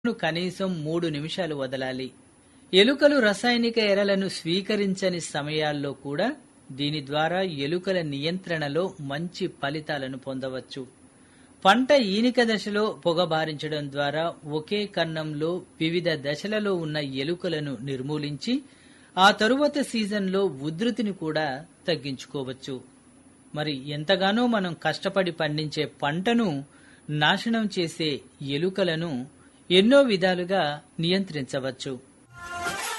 ను కనీసం మూడు నిమిషాలు వదలాలి ఎలుకలు రసాయనిక ఎరలను స్వీకరించని సమయాల్లో కూడా దీని ద్వారా ఎలుకల నియంత్రణలో మంచి ఫలితాలను పొందవచ్చు పంట ఈనిక దశలో పొగబారించడం ద్వారా ఒకే కన్నంలో వివిధ దశలలో ఉన్న ఎలుకలను నిర్మూలించి ఆ తరువాత సీజన్లో ఉధృతిని కూడా తగ్గించుకోవచ్చు మరి ఎంతగానో మనం కష్టపడి పండించే పంటను నాశనం చేసే ఎలుకలను ఎన్నో విధాలుగా నియంత్రించవచ్చు